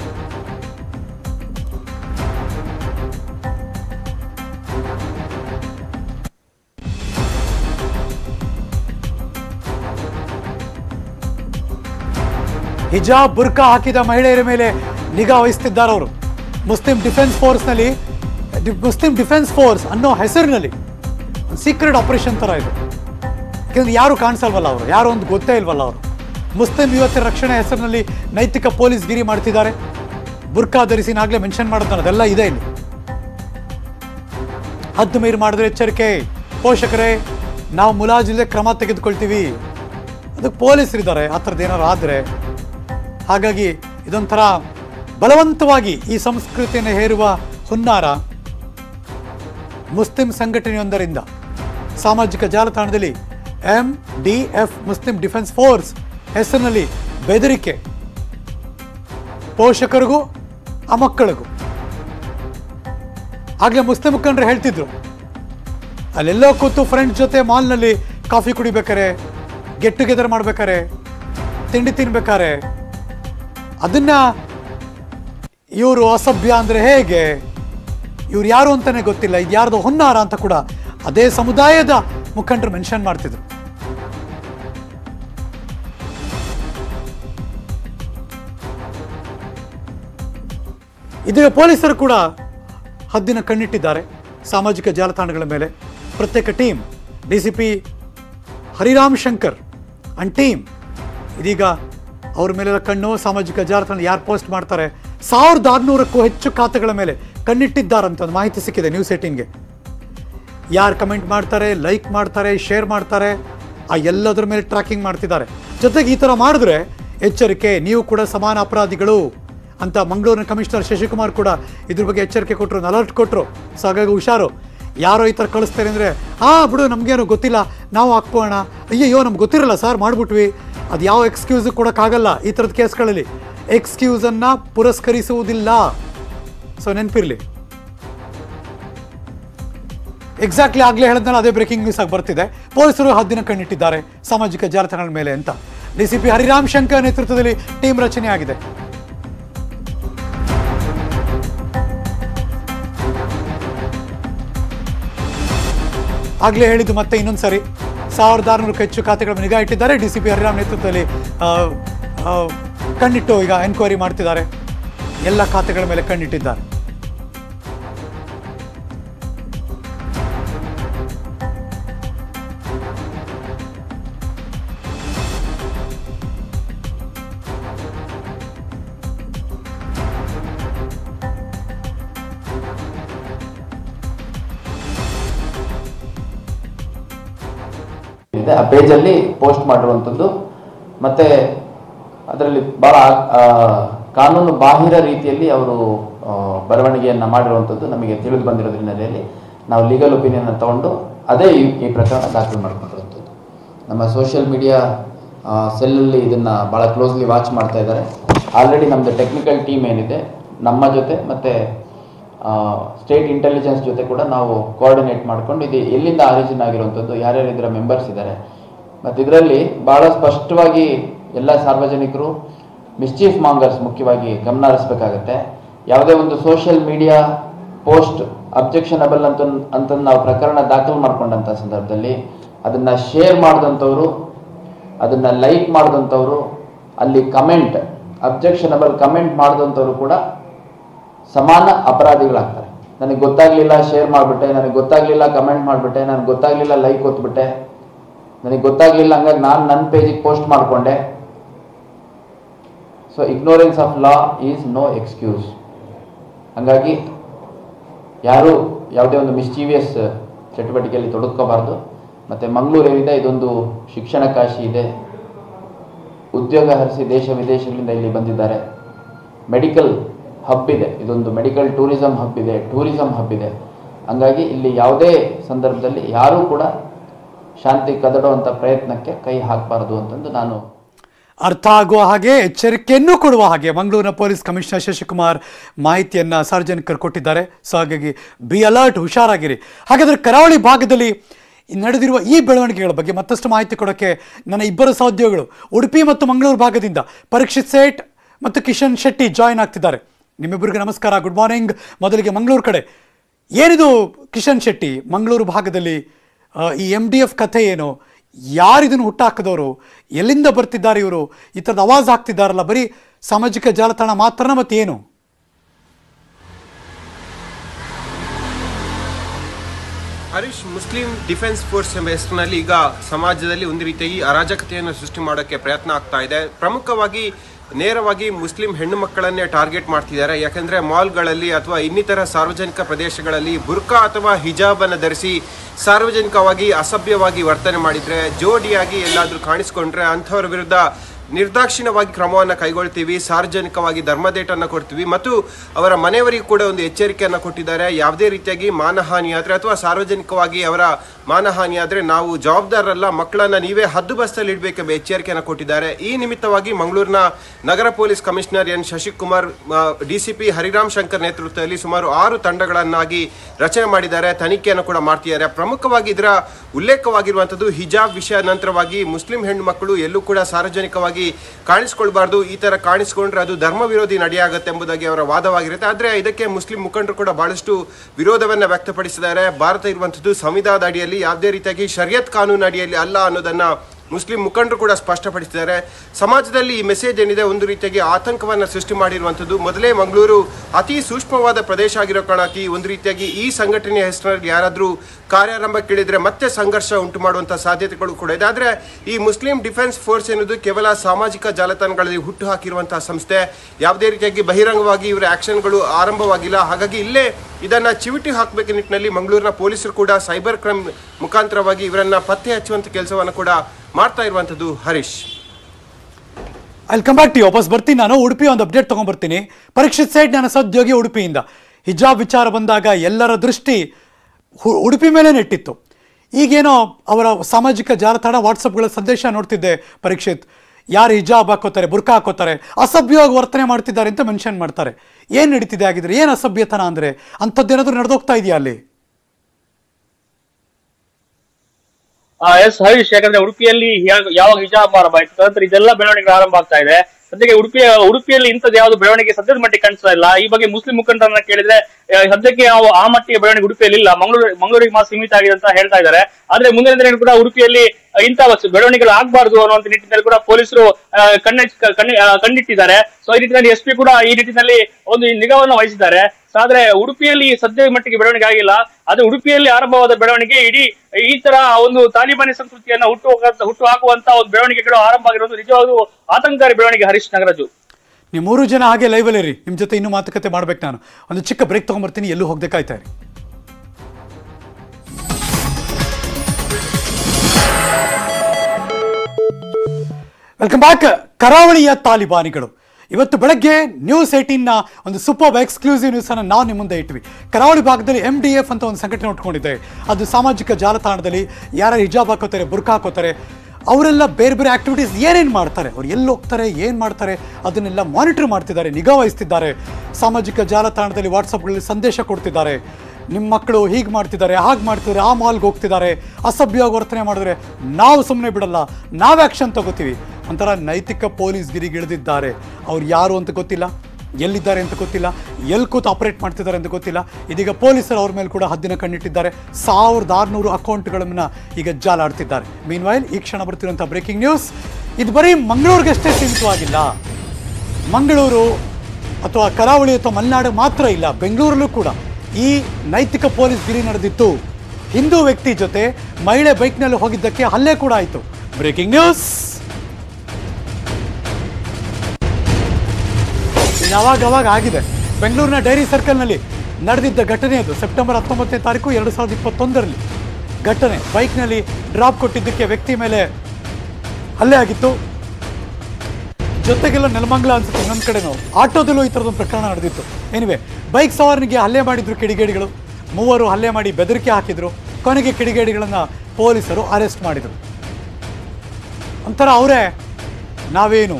ಹಿಜಾಬ್ ಬುರ್ಕಾ ಹಾಕಿದ ಮಹಿಳೆಯರ ಮೇಲೆ ನಿಗಾ ವಹಿಸ್ತಿದ್ದಾರೆ ಅವರು ಮುಸ್ಲಿಂ ಡಿಫೆನ್ಸ್ ಫೋರ್ಸ್ನಲ್ಲಿ ಡಿ- ಮುಸ್ಲಿಂ ಡಿಫೆನ್ಸ್ ಫೋರ್ಸ್ ಅನ್ನೋ ಹೆಸರಿನಲ್ಲಿ ಒಂದು ಸೀಕ್ರೆಟ್ ಆಪರೇಷನ್ ಥರ ಇದೆ ಯಾಕಂದ್ರೆ ಯಾರು ಕಾಣಿಸಲ್ವಲ್ಲ ಅವರು ಯಾರು ಒಂದು ಗೊತ್ತೇ ಇಲ್ವಲ್ಲ ಅವರು ಮುಸ್ಲಿಂ ಯುವತಿಯರ ರಕ್ಷಣೆ ಹೆಸರಿನಲ್ಲಿ ನೈತಿಕ ಪೊಲೀಸ್ ಗಿರಿ ಮಾಡ್ತಿದ್ದಾರೆ ಬುರ್ಕಾ ಧರಿಸಿ ನಾಗಲೇ ಮೆನ್ಷನ್ ಮಾಡಿದ್ದಾನೆ ಅದೆಲ್ಲ ಇದೆ ಇಲ್ಲಿ ಹದ್ದು ಮೀರಿ ಮಾಡಿದ್ರೆ ಎಚ್ಚರಿಕೆ ಪೋಷಕರೇ ನಾವು ಮುಲಾಜಿಲ್ಲದೆ ಕ್ರಮ ತೆಗೆದುಕೊಳ್ತೀವಿ ಅದಕ್ಕೆ ಪೊಲೀಸರಿದ್ದಾರೆ ಆ ಥರದ್ದು ಏನಾರು ಆದರೆ ಹಾಗಾಗಿ ಇದೊಂಥರ ಬಲವಂತವಾಗಿ ಈ ಸಂಸ್ಕೃತಿಯನ್ನು ಹೇರುವ ಹುನ್ನಾರ ಮುಸ್ಲಿಂ ಸಂಘಟನೆಯೊಂದರಿಂದ ಸಾಮಾಜಿಕ ಜಾಲತಾಣದಲ್ಲಿ M D F Muslim defence force ಹೆಸರಿನಲ್ಲಿ ಬೆದರಿಕೆ ಪೋಷಕರಿಗೂ ಆ ಮಕ್ಕಳಿಗೂ ಆಗಲೇ ಮುಸ್ಲಿಂ ಮುಖಂಡರು ಹೇಳ್ತಿದ್ರು ಅಲ್ಲೆಲ್ಲೋ ಕೂತು ಫ್ರೆಂಡ್ಸ್ ಜೊತೆ ಮಾಲ್ನಲ್ಲಿ ಕಾಫಿ ಕುಡಿಬೇಕಾರೆ ಗೆಟ್ ಟುಗೆದರ್ ಮಾಡ್ಬೇಕಾರೆ ತಿಂಡಿ ತಿನ್ಬೇಕಾರೆ ಅದನ್ನ ಇವರು ಅಸಭ್ಯ ಅಂದರೆ ಹೇಗೆ ಇವ್ರು ಯಾರು ಅಂತಾನೆ ಗೊತ್ತಿಲ್ಲ ಇದು ಯಾರ್ದೋ ಹೊನ್ನಾರ ಅಂತ ಕೂಡ ಅದೇ ಸಮುದಾಯದ ಮುಖಂಡರು ಮೆನ್ಷನ್ ಮಾಡ್ತಿದ್ರು ಇದೀಗ ಪೊಲೀಸರು ಕೂಡ ಹದ್ದಿನ ಕಣ್ಣಿಟ್ಟಿದ್ದಾರೆ ಸಾಮಾಜಿಕ ಜಾಲತಾಣಗಳ ಮೇಲೆ ಪ್ರತ್ಯೇಕ team D C P Hariram Shankar and team ಇದೀಗ ಅವ್ರ ಮೇಲೆಲ್ಲ ಕಣ್ಣು ಸಾಮಾಜಿಕ ಜಾಲತಾಣ ಯಾರು ಪೋಸ್ಟ್ ಮಾಡ್ತಾರೆ ಸಾವಿರದ ಆರುನೂರಕ್ಕೂ ಹೆಚ್ಚು ಖಾತೆಗಳ ಮೇಲೆ ಕಣ್ಣಿಟ್ಟಿದ್ದಾರಂತ ಒಂದು ಮಾಹಿತಿ ಸಿಕ್ಕಿದೆ ನ್ಯೂಸ್ ಏಟೀನ್ಗೆ ಯಾರು ಕಮೆಂಟ್ ಮಾಡ್ತಾರೆ ಲೈಕ್ ಮಾಡ್ತಾರೆ ಶೇರ್ ಮಾಡ್ತಾರೆ ಆ ಎಲ್ಲದರ ಮೇಲೆ ಟ್ರ್ಯಾಕಿಂಗ್ ಮಾಡ್ತಿದ್ದಾರೆ ಜೊತೆಗೆ ಈ ಥರ ಮಾಡಿದ್ರೆ ಎಚ್ಚರಿಕೆ ನೀವು ಕೂಡ ಸಮಾನ ಅಪರಾಧಿಗಳು ಅಂತ ಮಂಗಳೂರಿನ ಕಮಿಷನರ್ ಶಶಿಕುಮಾರ್ ಕೂಡ ಇದ್ರ ಬಗ್ಗೆ ಎಚ್ಚರಿಕೆ ಕೊಟ್ಟರು ಒಂದು ಅಲರ್ಟ್ ಕೊಟ್ಟರು ಸೊ ಹಾಗಾಗಿ ಹುಷಾರು ಯಾರೋ ಈ ಥರ ಕಳಿಸ್ತಾರೆ ಅಂದರೆ ಆ ಬಿಡು ನಮಗೇನು ಗೊತ್ತಿಲ್ಲ ನಾವು ಹಾಕ್ಬೋಣ ಅಯ್ಯಯ್ಯೋ ನಮ್ಗೆ ಗೊತ್ತಿರಲ್ಲ ಸರ್ ಮಾಡಿಬಿಟ್ವಿ ಅದು ಯಾವ ಎಕ್ಸ್ಕ್ಯೂಸು ಕೊಡೋಕ್ಕಾಗಲ್ಲ ಈ ಥರದ ಕೇಸ್ಗಳಲ್ಲಿ ಎಕ್ಸ್ಕ್ಯೂಸನ್ನು ಪುರಸ್ಕರಿಸುವುದಿಲ್ಲ ಸೊ ನೆನಪಿರಲಿ ಎಕ್ಸಾಕ್ಟ್ಲಿ ಆಗ್ಲೇ ಹೇಳಿದ್ನಲ್ಲ ಅದೇ ಬ್ರೇಕಿಂಗ್ ನ್ಯೂಸ್ ಆಗಿ ಬರ್ತಿದೆ ಪೊಲೀಸರು ಹದ್ದಿನ ಕಣ್ಣಿಟ್ಟಿದ್ದಾರೆ ಸಾಮಾಜಿಕ ಜಾಲತಾಣಗಳ ಮೇಲೆ ಅಂತ ಡಿಸಿಪಿ ಹರಿರಾಮ್ ಶಂಕರ್ ನೇತೃತ್ವದಲ್ಲಿ ಟೀಮ್ ರಚನೆ ಆಗಿದೆ ಆಗ್ಲೇ ಹೇಳಿದ್ದು ಮತ್ತೆ ಇನ್ನೊಂದು ಸರಿ ಸಾವಿರದ ಆರುನೂರಕ್ಕೂ ಹೆಚ್ಚು ಖಾತೆಗಳ ನಿಗಾ ಇಟ್ಟಿದ್ದಾರೆ ಡಿಸಿಪಿ ಹರಿರಾಮ್ ನೇತೃತ್ವದಲ್ಲಿ ಆ, ಆ, ಕಣ್ಣಿಟ್ಟು ಈಗ ಎನ್ಕ್ವೈರಿ ಮಾಡ್ತಿದ್ದಾರೆ ಎಲ್ಲ ಖಾತೆಗಳ ಮೇಲೆ ಕಣ್ಣಿಟ್ಟಿದ್ದಾರೆ ಇದೆ ಆ ಪೇಜಲ್ಲಿ ಪೋಸ್ಟ್ ಮಾಡಿರುವಂಥದ್ದು ಮತ್ತೆ ಅದರಲ್ಲಿ ಬಹಳ ಆ, ಕಾನೂನು ಬಾಹಿರ ರೀತಿಯಲ್ಲಿ ಅವರು ಆ, ಬರವಣಿಗೆಯನ್ನ ಮಾಡಿರುವಂಥದ್ದು ನಮಗೆ ತಿಳಿದು ಬಂದಿರೋದ್ರ ಹಿನ್ನೆಲೆಯಲ್ಲಿ ನಾವು ಲೀಗಲ್ ಒಪಿನಿಯನ್ ತಗೊಂಡು ಅದೇ ಈ ಈ ಪ್ರಕರಣ ದಾಖಲು ಮಾಡ್ಕೊಂಡಿರುವಂಥದ್ದು ನಮ್ಮ ಸೋಷಿಯಲ್ ಮೀಡಿಯಾ ಸೆಲ್ಲಲ್ಲಿ ಇದನ್ನ ಬಹಳ ಕ್ಲೋಸ್ಲಿ ವಾಚ್ ಮಾಡ್ತಾ ಇದ್ದಾರೆ ಆಲ್ರೆಡಿ ನಮ್ಮದು ಟೆಕ್ನಿಕಲ್ ಟೀಮ್ ಏನಿದೆ ನಮ್ಮ ಜೊತೆ ಮತ್ತೆ ಸ್ಟೇಟ್ ಇಂಟೆಲಿಜೆನ್ಸ್ ಜೊತೆ ಕೂಡ ನಾವು ಕೋಆರ್ಡಿನೇಟ್ ಮಾಡ್ಕೊಂಡು ಇದು ಎಲ್ಲಿಂದ ಆರಿಜಿನ್ ಆಗಿರುವಂಥದ್ದು ಯಾರ್ಯಾರು ಇದರ ಮೆಂಬರ್ಸ್ ಇದ್ದಾರೆ ಮತ್ತು ಇದರಲ್ಲಿ ಬಹಳ ಸ್ಪಷ್ಟವಾಗಿ ಎಲ್ಲ ಸಾರ್ವಜನಿಕರು ಮಿಸ್ಚೀಫ್ ಮಾಂಗರ್ಸ್ ಮುಖ್ಯವಾಗಿ ಗಮನ ಹರಿಸ್ಬೇಕಾಗತ್ತೆ ಯಾವುದೇ ಒಂದು ಸೋಷಿಯಲ್ ಮೀಡಿಯಾ ಪೋಸ್ಟ್ ಅಬ್ಜೆಕ್ಷನಬಲ್ ಅಂತ ಅಂತ ನಾವು ಪ್ರಕರಣ ದಾಖಲು ಮಾಡ್ಕೊಂಡಂಥ ಸಂದರ್ಭದಲ್ಲಿ ಅದನ್ನ ಶೇರ್ ಮಾಡಿದಂಥವ್ರು ಅದನ್ನ ಲೈಕ್ ಮಾಡಿದಂಥವ್ರು ಅಲ್ಲಿ ಕಮೆಂಟ್ ಅಬ್ಜೆಕ್ಷನಬಲ್ ಕಮೆಂಟ್ ಮಾಡಿದಂಥವ್ರು ಕೂಡ ಸಮಾನ ಅಪರಾಧಿಗಳಾಗ್ತಾರೆ ನನಗೆ ಗೊತ್ತಾಗ್ಲಿಲ್ಲ ಶೇರ್ ಮಾಡಿಬಿಟ್ಟೆ ನನಗೆ ಗೊತ್ತಾಗ್ಲಿಲ್ಲ ಕಮೆಂಟ್ ಮಾಡಿಬಿಟ್ಟೆ ನನಗೆ ಗೊತ್ತಾಗ್ಲಿಲ್ಲ ಲೈಕ್ ಒತ್ಬಿಟ್ಟೆ ನನಗೆ ಗೊತ್ತಾಗ್ಲಿಲ್ಲ ಹಂಗಾಗಿ ನಾನು ನನ್ನ ಪೇಜಿಗೆ ಪೋಸ್ಟ್ ಮಾಡಿಕೊಂಡೆ so ignorance of law is no excuse ಹಂಗಾಗಿ ಯಾರು ಯಾವುದೇ ಒಂದು ಮಿಸ್ಚೀವಿಯಸ್ ಚಟುವಟಿಕೆಯಲ್ಲಿ ತೊಡಕೋಬಾರ್ದು ಮತ್ತು ಮಂಗಳೂರು ಏನಿದೆ ಇದೊಂದು ಶಿಕ್ಷಣ ಕಾಶಿ ಇದೆ ಉದ್ಯೋಗ ಹರಿಸಿ ದೇಶ ವಿದೇಶಗಳಿಂದ ಇಲ್ಲಿ ಬಂದಿದ್ದಾರೆ ಮೆಡಿಕಲ್ ಹಬ್ ಇದೆ ಇದೊಂದು ಮೆಡಿಕಲ್ ಟೂರಿಸಂ ಹಬ್ ಇದೆ ಟೂರಿಸಂ ಹಬ್ ಇದೆ ಹಂಗಾಗಿ ಇಲ್ಲಿ ಯಾವುದೇ ಸಂದರ್ಭದಲ್ಲಿ ಯಾರೂ ಕೂಡ ಶಾಂತಿ ಕದಡುವಂಥ ಪ್ರಯತ್ನಕ್ಕೆ ಕೈ ಹಾಕಬಾರದು ಅಂತಂದು ನಾನು ಅರ್ಥ ಆಗುವ ಹಾಗೆ ಎಚ್ಚರಿಕೆಯನ್ನು ಕೊಡುವ ಹಾಗೆ ಮಂಗಳೂರಿನ ಪೊಲೀಸ್ ಕಮಿಷನರ್ ಶಶಿಕುಮಾರ್ ಮಾಹಿತಿಯನ್ನ ಸಾರ್ವಜನಿಕರು ಕೊಟ್ಟಿದ್ದಾರೆ ಸೊ ಹಾಗಾಗಿ ಬಿ ಅಲರ್ಟ್ ಹುಷಾರಾಗಿರಿ ಹಾಗಾದ್ರೆ ಕರಾವಳಿ ಭಾಗದಲ್ಲಿ ನಡೆದಿರುವ ಈ ಬೆಳವಣಿಗೆಗಳ ಬಗ್ಗೆ ಮತ್ತಷ್ಟು ಮಾಹಿತಿ ಕೊಡೋಕ್ಕೆ ನನ್ನ ಇಬ್ಬರು ಸಹೋದ್ಯೋಗಿಗಳು ಉಡುಪಿ ಮತ್ತು ಮಂಗಳೂರು ಭಾಗದಿಂದ ಪರೀಕ್ಷಿತ್ ಸೇಠ್ ಮತ್ತು ಕಿಶನ್ ಶೆಟ್ಟಿ ಜಾಯಿನ್ ಆಗ್ತಿದ್ದಾರೆ ನಿಮ್ಮಿಬ್ಬರಿಗೆ ನಮಸ್ಕಾರ ಗುಡ್ ಮಾರ್ನಿಂಗ್ ಮೊದಲಿಗೆ ಮಂಗಳೂರು ಕಡೆ ಏನಿದು ಕಿಶನ್ ಶೆಟ್ಟಿ ಮಂಗಳೂರು ಭಾಗದಲ್ಲಿ ಆ, ಈ ಎಮ್ ಡಿ ಎಫ್ ಕಥೆ ಏನು ಯಾರು ಇದನ್ನು ಹುಟ್ಟಾಕಿದವರು ಎಲ್ಲಿಂದ ಬರ್ತಿದ್ದಾರೆ ಇವರು ಈ ಥರದ ಅವಾಜ್ ಹಾಕ್ತಿದ್ದಾರಲ್ಲ ಬರೀ ಸಾಮಾಜಿಕ ಜಾಲತಾಣ ಮಾತ್ರನ ಮತ್ತೇನು ಹರೀಶ್ ಮುಸ್ಲಿಂ ಡಿಫೆನ್ಸ್ ಫೋರ್ಸ್ ಎಂಬ ಹೆಸರಿನಲ್ಲಿ ಈಗ ಸಮಾಜದಲ್ಲಿ ಒಂದು ರೀತಿಯಾಗಿ ಅರಾಜಕತೆಯನ್ನು ಸೃಷ್ಟಿ ಮಾಡೋಕ್ಕೆ ಪ್ರಯತ್ನ ಆಗ್ತಾ ಇದೆ ಪ್ರಮುಖವಾಗಿ ನೇರವಾಗಿ ಮುಸ್ಲಿಂ ಹೆಣ್ಣು ಮಕ್ಕಳನ್ನೇ ಟಾರ್ಗೆಟ್ ಮಾಡ್ತಿದ್ದಾರೆ ಯಾಕಂದ್ರೆ ಮಾಲ್ಗಳಲ್ಲಿ ಅಥವಾ ಇನ್ನಿತರ ಸಾರ್ವಜನಿಕ ಪ್ರದೇಶಗಳಲ್ಲಿ ಬುರ್ಕಾ ಅಥವಾ ಹಿಜಾಬ್ ಅನ್ನು ಧರಿಸಿ ಸಾರ್ವಜನಿಕವಾಗಿ ಅಸಭ್ಯವಾಗಿ ವರ್ತನೆ ಮಾಡಿದ್ರೆ ಜೋಡಿಯಾಗಿ ಎಲ್ಲಾದ್ರೂ ಕಾಣಿಸ್ಕೊಂಡ್ರೆ ಅಂಥವ್ರ ವಿರುದ್ಧ ನಿರ್ದಾಕ್ಷಿಣ್ಯವಾಗಿ ಕ್ರಮವನ್ನು ಕೈಗೊಳ್ತೀವಿ ಸಾರ್ವಜನಿಕವಾಗಿ ಧರ್ಮದೇಟನ್ನು ಕೊಡ್ತೀವಿ ಮತ್ತು ಅವರ ಮನೆಯವರಿಗೆ ಕೂಡ ಒಂದು ಎಚ್ಚರಿಕೆಯನ್ನು ಕೊಟ್ಟಿದ್ದಾರೆ ಯಾವುದೇ ರೀತಿಯಾಗಿ ಮಾನಹಾನಿ ಆದರೆ ಅಥವಾ ಸಾರ್ವಜನಿಕವಾಗಿ ಅವರ ಮಾನಹಾನಿ ಆದರೆ ನಾವು ಜವಾಬ್ದಾರರಲ್ಲ ಮಕ್ಕಳನ್ನ ನೀವೇ ಹದ್ದು ಬಸ್ತಲ್ಲಿ ಇಡಬೇಕೆಂಬ ಎಚ್ಚರಿಕೆಯನ್ನು ಕೊಟ್ಟಿದ್ದಾರೆ ಈ ನಿಮಿತ್ತವಾಗಿ ಮಂಗಳೂರಿನ ನಗರ police commissioner N Shashikumar DCP Hariram Shankar ನೇತೃತ್ವದಲ್ಲಿ ಸುಮಾರು ಆರು ತಂಡಗಳನ್ನಾಗಿ ರಚನೆ ಮಾಡಿದ್ದಾರೆ ತನಿಖೆಯನ್ನು ಕೂಡ ಮಾಡ್ತಿದ್ದಾರೆ ಪ್ರಮುಖವಾಗಿ ಇದರ ಉಲ್ಲೇಖವಾಗಿರುವಂಥದ್ದು ಹಿಜಾಬ್ ವಿಷಯ ನಂತರವಾಗಿ ಮುಸ್ಲಿಂ ಹೆಣ್ಣು ಮಕ್ಕಳು ಎಲ್ಲೂ ಕೂಡ ಸಾರ್ವಜನಿಕವಾಗಿ ಬಹಿರಂಗವಾಗಿ ಕಾಣಿಸ್ಕೊಳ್ಬಾರ್ದು ಈ ತರ ಕಾಣಿಸ್ಕೊಂಡ್ರೆ ಅದು ಧರ್ಮ ವಿರೋಧಿ ನಡೆಯಾಗುತ್ತೆ ಎಂಬುದಾಗಿ ಅವರ ವಾದವಾಗಿರುತ್ತೆ ಆದ್ರೆ ಇದಕ್ಕೆ ಮುಸ್ಲಿಂ ಮುಖಂಡರು ಕೂಡ ಬಹಳಷ್ಟು ವಿರೋಧವನ್ನ ವ್ಯಕ್ತಪಡಿಸಿದ್ದಾರೆ ಭಾರತ ಇರುವಂತದ್ದು ಸಂವಿಧಾನದ ಅಡಿಯಲ್ಲಿ ಯಾವುದೇ ರೀತಿಯಾಗಿ ಶರಿಯತ್ ಕಾನೂನು ಅಡಿಯಲ್ಲಿ ಅಲ್ಲ ಅನ್ನೋದನ್ನ ಮುಸ್ಲಿಂ ಮುಖಂಡರು ಕೂಡ ಸ್ಪಷ್ಟಪಡಿಸಿದ್ದಾರೆ ಸಮಾಜದಲ್ಲಿ ಈ ಮೆಸೇಜ್ ಏನಿದೆ ಒಂದು ರೀತಿಯಾಗಿ ಆತಂಕವನ್ನು ಸೃಷ್ಟಿ ಮಾಡಿರುವಂಥದ್ದು ಮೊದಲೇ ಮಂಗಳೂರು ಅತಿ ಸೂಕ್ಷ್ಮವಾದ ಪ್ರದೇಶ ಆಗಿರೋ ಕಾರಣಕ್ಕೆ ಒಂದು ರೀತಿಯಾಗಿ ಈ ಸಂಘಟನೆಯ ಹೆಸರಿನಲ್ಲಿ ಯಾರಾದರೂ ಕಾರ್ಯಾರಂಭ ಕೇಳಿದ್ರೆ ಮತ್ತೆ ಸಂಘರ್ಷ ಉಂಟು ಮಾಡುವಂಥ ಸಾಧ್ಯತೆಗಳು ಕೂಡ ಇದೆ ಆದರೆ ಈ ಮುಸ್ಲಿಂ ಡಿಫೆನ್ಸ್ ಫೋರ್ಸ್ ಎನ್ನುವುದು ಕೇವಲ ಸಾಮಾಜಿಕ ಜಾಲತಾಣಗಳಲ್ಲಿ ಹುಟ್ಟು ಹಾಕಿರುವಂತಹ ಸಂಸ್ಥೆ ಯಾವುದೇ ರೀತಿಯಾಗಿ ಬಹಿರಂಗವಾಗಿ ಇವರ ಆಕ್ಷನ್ಗಳು ಆರಂಭವಾಗಿಲ್ಲ ಹಾಗಾಗಿ ಇಲ್ಲೇ ಇದನ್ನ ಚಿವಿಟಿ ಹಾಕಬೇಕು ನಿಟ್ಟಿನಲ್ಲಿ ಮಂಗಳೂರಿನ ಪೊಲೀಸರು ಕೂಡ ಸೈಬರ್ ಕ್ರೈಮ್ ಮುಖಾಂತರವಾಗಿ ಇವರನ್ನ ಪತ್ತೆ ಹಚ್ಚುವಂತ ಕೆಲಸವನ್ನು ಕೂಡ ಮಾಡ್ತಾ ಇರುವಂತದ್ದು ಹರೀಶ್ ಅಲ್ಲಿ ಕಮ್ ಬ್ಯಾಕ್ ಟು ವಾಪಸ್ ಬರ್ತೀನಿ ನಾನು ಉಡುಪಿ ಒಂದು ಅಪ್ಡೇಟ್ ತೊಗೊಂಡ್ಬರ್ತೀನಿ ಪರೀಕ್ಷಿತ್ ಸೈಡ್ ನನ್ನ ಸದ್ಯೋಗಿ ಉಡುಪಿಯಿಂದ ಹಿಜಾಬ್ ವಿಚಾರ ಬಂದಾಗ ಎಲ್ಲರ ದೃಷ್ಟಿ ಹು- ಉಡುಪಿ ಮೇಲೆ ನೆಟ್ಟಿತ್ತು ಈಗೇನೋ ಅವರ ಸಾಮಾಜಿಕ ಜಾಲತಾಣ ವಾಟ್ಸಪ್ಗಳ ಸಂದೇಶ ನೋಡ್ತಿದ್ದೆ ಪರೀಕ್ಷಿತ್ ಯಾರು ಹಿಜಾಬ್ ಹಾಕೋತಾರೆ ಬುರ್ಕಾ ಹಾಕೋತಾರೆ ಅಸಭ್ಯವಾಗಿ ವರ್ತನೆ ಮಾಡ್ತಿದ್ದಾರೆ ಅಂತ ಮೆನ್ಷನ್ ಮಾಡ್ತಾರೆ ಏನು ನಡೀತಿದೆ ಆಗಿದ್ರೆ ಏನು ಅಸಭ್ಯತನ ಅಂದರೆ ಅಂಥದ್ದೇನಾದ್ರೂ ನಡೆದೋಗ್ತಾ ಇದೆಯಾ ಅಲ್ಲಿ ಎಸ್ ಹರೀಶ್ ಯಾಕಂದ್ರೆ ಉಡುಪಿಯಲ್ಲಿ ಯಾ- ಯಾವಾಗ ಹಿಜಾಬ್ ಆರಂಭ ಆಯ್ತು ತದನಂತರ ಇದೆಲ್ಲ ಬೆಳವಣಿಗೆ ಆರಂಭ ಆಗ್ತಾ ಇದೆ ಸದ್ಯಕ್ಕೆ ಉಡುಪಿಯ ಉಡುಪಿಯಲ್ಲಿ ಇಂಥದ್ದು ಯಾವ್ದು ಬೆಳವಣಿಗೆ ಸದ್ಯದ ಮಟ್ಟಿಗೆ ಕಾಣಿಸ್ತಾ ಇಲ್ಲ ಈ ಬಗ್ಗೆ ಮುಸ್ಲಿಂ ಮುಖಂಡರನ್ನ ಕೇಳಿದ್ರೆ ಆ, ಸದ್ಯಕ್ಕೆ ನಾವು ಆ ಮಟ್ಟಿಗೆ ಬೆಳವಣಿಗೆ ಉಡುಪಿಯಲ್ಲಿ ಇಲ್ಲ ಮಂಗಳೂರು ಮಂಗಳೂರಿಗೆ ಮಾತ್ರ ಸೀಮಿತ ಆಗಿದೆ ಅಂತ ಹೇಳ್ತಾ ಇದ್ದಾರೆ ಆದ್ರೆ ಮುಂದಿನ ದಿನ ಕೂಡ ಉಡುಪಿಯಲ್ಲಿ ಆ, ಇಂಥ ಬೆಳವಣಿಗೆಗಳು ಆಗ್ಬಾರ್ದು ಅನ್ನುವಂತ ನಿಟ್ಟಿನಲ್ಲಿ ಕೂಡ ಪೊಲೀಸರು ಆ, ಕಣ್ಣೆಚ್ ಕಣ್ಣಿ- ಆ, ಕಣ್ಣಿಟ್ಟಿದ್ದಾರೆ ಸೊ ಈ ನಿಟ್ಟಿನಲ್ಲಿ ಎಸ್ ಪಿ ಕೂಡ ಈ ನಿಟ್ಟಿನಲ್ಲಿ ಒಂದು ನಿಗಾವನ್ನು ವಹಿಸಿದ್ದಾರೆ ಸೊ ಆದ್ರೆ ಉಡುಪಿಯಲ್ಲಿ ಸದ್ಯ ಮಟ್ಟಿಗೆ ಬೆಳವಣಿಗೆ ಆಗಿಲ್ಲ ಆದ್ರೆ ಉಡುಪಿಯಲ್ಲಿ ಆರಂಭವಾದ ಬೆಳವಣಿಗೆ ಇಡೀ ಈ ತರ ಒಂದು ತಾಲಿಬಾನಿ ಸಂಸ್ಕೃತಿಯನ್ನ ಹುಟ್ಟು ಹುಟ್ಟು ಹಾಕುವಂತ ಒಂದು ಬೆಳವಣಿಗೆಗಳು ಆರಂಭ ಆಗಿರೋದು ನಿಜವಾಗ್ಲೂ ಆತಂಕಕಾರಿ ಬೆಳವಣಿಗೆ ಹರೀಶ್ ನಾಗರಾಜು ನೀವು ಮೂರು ಜನ ಹಾಗೆ ಲೈವಲ್ಲಿ ಇರಿ ನಿಮ್ಮ ಜೊತೆ ಇನ್ನೂ ಮಾತುಕತೆ ಮಾಡ್ಬೇಕು ನಾನು ಒಂದು ಚಿಕ್ಕ ಬ್ರೇಕ್ ತೊಗೊಂಬರ್ತೀನಿ ಎಲ್ಲೂ ಹೋಗದೆ ಕಾಯ್ತಾ ಇರಿ ವೆಲ್ಕಮ್ ಬ್ಯಾಕ್ ಕರಾವಳಿಯ ತಾಲಿಬಾನಿಗಳು ಇವತ್ತು ಬೆಳಗ್ಗೆ ನ್ಯೂಸ್ ಏಟೀನ್ನ ಒಂದು ಸೂಪರ್ ಎಕ್ಸ್ಕ್ಲೂಸಿವ್ ನ್ಯೂಸ್ ಅನ್ನು ನಾವು ನಿಮ್ಮ ಮುಂದೆ ಇಟ್ವಿ ಕರಾವಳಿ ಭಾಗದಲ್ಲಿ ಎಂ ಡಿ ಎಫ್ ಅಂತ ಒಂದು ಸಂಘಟನೆ ಉಟ್ಕೊಂಡಿದೆ ಅದು ಸಾಮಾಜಿಕ ಜಾಲತಾಣದಲ್ಲಿ ಯಾರು ಹಿಜಾಬ್ ಹಾಕೋತಾರೆ ಬುರ್ಕಾ ಹಾಕೋತಾರೆ ಅವರೆಲ್ಲ ಬೇರೆ ಬೇರೆ ಆಕ್ಟಿವಿಟೀಸ್ ಏನೇನು ಮಾಡ್ತಾರೆ ಅವ್ರು ಎಲ್ಲಿ ಹೋಗ್ತಾರೆ ಏನು ಮಾಡ್ತಾರೆ ಅದನ್ನೆಲ್ಲ ಮಾನಿಟರ್ ಮಾಡ್ತಿದ್ದಾರೆ ನಿಗಾ ವಹಿಸ್ತಿದ್ದಾರೆ ಸಾಮಾಜಿಕ ಜಾಲತಾಣದಲ್ಲಿ ವಾಟ್ಸಪ್ಗಳಲ್ಲಿ ಸಂದೇಶ ಕೊಡ್ತಿದ್ದಾರೆ ನಿಮ್ಮ ಮಕ್ಕಳು ಹೀಗೆ ಮಾಡ್ತಿದ್ದಾರೆ ಹಾಗೆ ಮಾಡ್ತಿದ್ದಾರೆ ಆ ಮಾಲ್ಗೆ ಹೋಗ್ತಿದ್ದಾರೆ ಅಸಭ್ಯವಾಗಿ ವರ್ತನೆ ಮಾಡಿದ್ರೆ ನಾವು ಸುಮ್ಮನೆ ಬಿಡಲ್ಲ ನಾವು ಆ್ಯಕ್ಷನ್ ತಗೋತೀವಿ ಒಂಥರ ನೈತಿಕ ಪೊಲೀಸ್ ಗಿರಿಗೆ ಇಳಿದಿದ್ದಾರೆ ಅವ್ರು ಯಾರು ಅಂತ ಗೊತ್ತಿಲ್ಲ ಎಲ್ಲಿದ್ದಾರೆ ಅಂತ ಗೊತ್ತಿಲ್ಲ ಎಲ್ಲಿ ಕೂತು ಆಪರೇಟ್ ಮಾಡ್ತಿದ್ದಾರೆ ಅಂತ ಗೊತ್ತಿಲ್ಲ ಇದೀಗ ಪೊಲೀಸರು ಅವ್ರ ಮೇಲೆ ಕೂಡ ಹದ್ದಿನ ಕಣ್ಣಿಟ್ಟಿದ್ದಾರೆ ಸಾವಿರದ ಆರುನೂರು ಅಕೌಂಟ್ಗಳನ್ನು ಈಗ ಜಾಲಾಡ್ತಿದ್ದಾರೆ ಮೀನ್ ವೈಲ್ ಈ ಕ್ಷಣ ಬರ್ತಿರುವಂಥ ಬ್ರೇಕಿಂಗ್ ನ್ಯೂಸ್ ಇದು ಬರೀ ಮಂಗಳೂರಿಗಷ್ಟೇ ಸೀಮಿತವಾಗಿಲ್ಲ ಮಂಗಳೂರು ಅಥವಾ ಕರಾವಳಿ ಅಥವಾ ಮಲೆನಾಡು ಮಾತ್ರ ಇಲ್ಲ ಬೆಂಗಳೂರಲ್ಲೂ ಕೂಡ ಈ ನೈತಿಕ ಪೊಲೀಸ್ ಗಿರಿ ನಡೆದಿತ್ತು ಹಿಂದೂ ವ್ಯಕ್ತಿ ಜೊತೆ ಮಹಿಳೆ ಬೈಕ್ನಲ್ಲಿ ಹೋಗಿದ್ದಕ್ಕೆ ಹಲ್ಲೆ ಕೂಡ ಆಯಿತು ಬ್ರೇಕಿಂಗ್ ನ್ಯೂಸ್ ಇನ್ನು ಅವಾಗ ಅವಾಗ ಆಗಿದೆ ಬೆಂಗಳೂರಿನ ಡೈರಿ ಸರ್ಕಲ್ನಲ್ಲಿ ನಡೆದಿದ್ದ ಘಟನೆ ಅದು ಸೆಪ್ಟೆಂಬರ್ ಹತ್ತೊಂಬತ್ತನೇ ತಾರೀಕು ಎರಡು ಸಾವಿರದ ಇಪ್ಪತ್ತೊಂದರಲ್ಲಿ ಘಟನೆ ಬೈಕ್ನಲ್ಲಿ ಡ್ರಾಪ್ ಕೊಟ್ಟಿದ್ದಕ್ಕೆ ವ್ಯಕ್ತಿ ಮೇಲೆ ಹಲ್ಲೆ ಆಗಿತ್ತು ಜೊತೆಗೆಲ್ಲ ನೆಲಮಂಗಲ ಅನ್ಸುತ್ತೆ ಇನ್ನೊಂದು ಕಡೆನೂ ಆಟೋದಲ್ಲೂ ಈ ಥರದೊಂದು ಪ್ರಕರಣ ನಡೆದಿತ್ತು ಎನಿವೆ ಬೈಕ್ ಸವಾರನಿಗೆ ಹಲ್ಲೆ ಮಾಡಿದ್ರು ಕಿಡಿಗೇಡಿಗಳು ಮೂವರು ಹಲ್ಲೆ ಮಾಡಿ ಬೆದರಿಕೆ ಹಾಕಿದ್ರು ಕೊನೆಗೆ ಕಿಡಿಗೇಡಿಗಳನ್ನು ಪೊಲೀಸರು ಅರೆಸ್ಟ್ ಮಾಡಿದರು ಒಂಥರ ಅವರೇ ನಾವೇನು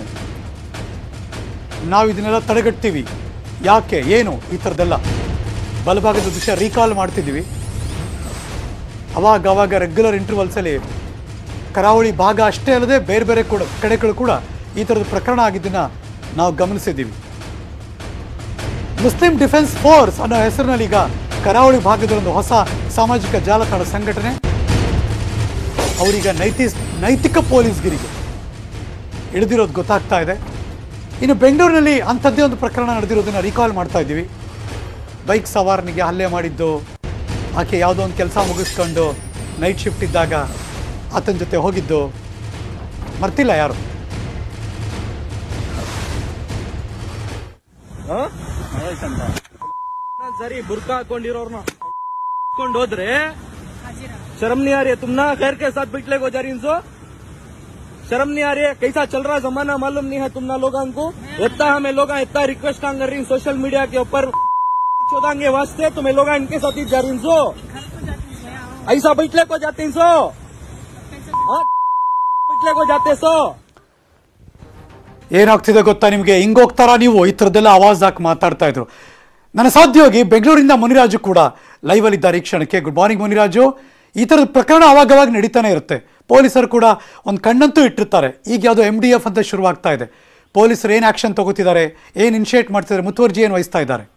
ನಾವು ಇದನ್ನೆಲ್ಲ ತಡೆಗಟ್ತೀವಿ ಯಾಕೆ ಏನು ಈ ಥರದ್ದೆಲ್ಲ ಬಲಭಾಗದ ದೃಶ್ಯ ರೀಕಾಲ್ ಮಾಡ್ತಿದ್ದೀವಿ ಅವಾಗ ಅವಾಗ ರೆಗ್ಯುಲರ್ ಇಂಟರ್ವಲ್ಸಲ್ಲಿ ಕರಾವಳಿ ಭಾಗ ಅಷ್ಟೇ ಅಲ್ಲದೆ ಬೇರೆ ಬೇರೆ ಕೂಡ ಕಡೆಗಳು ಕೂಡ ಈ ಥರದ ಪ್ರಕರಣ ಆಗಿದ್ದನ್ನು ನಾವು ಗಮನಿಸಿದ್ದೀವಿ ಮುಸ್ಲಿಂ ಡಿಫೆನ್ಸ್ ಫೋರ್ಸ್ ಅನ್ನೋ ಹೆಸರಿನಲ್ಲಿ ಈಗ ಕರಾವಳಿ ಭಾಗದ ಒಂದು ಹೊಸ ಸಾಮಾಜಿಕ ಜಾಲತಾಣ ಸಂಘಟನೆ ಅವರೀಗ ನೈತಿ ನೈತಿಕ ಪೊಲೀಸ್ಗಿರಿಗೆ ಇಳಿದಿರೋದು ಗೊತ್ತಾಗ್ತಾ ಇದೆ ಇನ್ನು ಬೆಂಗಳೂರಿನಲ್ಲಿ ಅಂಥದ್ದೇ ಒಂದು ಪ್ರಕರಣ ನಡೆದಿರೋದನ್ನು ರೀಕಾಲ್ ಮಾಡ್ತಾ ಇದ್ದೀವಿ ಬೈಕ್ ಸವಾರನಿಗೆ ಹಲ್ಲೆ ಮಾಡಿದ್ದು ಆಕೆ ಯಾವುದೋ ಒಂದು ಕೆಲಸ ಮುಗಿಸ್ಕೊಂಡು ನೈಟ್ ಶಿಫ್ಟ್ ಇದ್ದಾಗ ಆತನ ಜೊತೆ ಹೋಗಿದ್ದು ಮರ್ತಿಲ್ಲ ಯಾರು ಸರಿ ಬುರ್ಕಾ ಹಾಕೊಂಡಿರೋರ್ನ ಹಾಕೊಂಡು ಹೋದ್ರೆ शर्म नहीं आ रही है तुम ना खैर के साथ बिटले को जा रही इनसो शर्म नहीं आ रही है कैसा चल रहा है जमाना मालूम नहीं है तुम ना लोगों को इतना हमें लोग इतना रिक्वेस्ट कर रही सोशल मीडिया के ऊपर चौदांगे वास्ते तुम्हें लोग इनके साथ ही जा रही इनसो ऐसा बिटले को जाते इनसो हाँ, बिटले को जाते सो ಏನಾಗ್ತಿದೆ ಗೊತ್ತಾ ನಿಮಗೆ ಹಿಂಗೋಗ್ತಾರಾ ನೀವು ಈ ಥರದ್ದೆಲ್ಲ ಆವಾಜ್ ಹಾಕಿ ಮಾತಾಡ್ತಾ ಇದ್ರು ನನ್ನ ಸಹೋದ್ಯೋಗಿ ಬೆಂಗಳೂರಿಂದ ಮುನಿರಾಜು ಕೂಡ ಲೈವಲ್ಲಿ ಇದ್ದಾರೆ ಈ ಕ್ಷಣಕ್ಕೆ ಗುಡ್ ಮಾರ್ನಿಂಗ್ ಮುನಿರಾಜು ಈ ಥರದ ಪ್ರಕರಣ ಅವಾಗವಾಗ ನಡೀತಾನೆ ಇರುತ್ತೆ ಪೊಲೀಸರು ಕೂಡ ಒಂದು ಕಣ್ಣಂತೂ ಇಟ್ಟಿರ್ತಾರೆ ಈಗ ಯಾವುದೋ ಎಮ್ ಡಿ ಎಫ್ ಅಂತ ಶುರುವಾಗ್ತಾ ಇದೆ ಪೊಲೀಸರು ಏನು ಆ್ಯಕ್ಷನ್ ತಗೋತಿದ್ದಾರೆ ಏನು ಇನಿಷಿಯೇಟ್ ಮಾಡ್ತಿದ್ದಾರೆ ಮುತುವರ್ಜಿ ಏನು ವಹಿಸ್ತಾ ಇದ್ದಾರೆ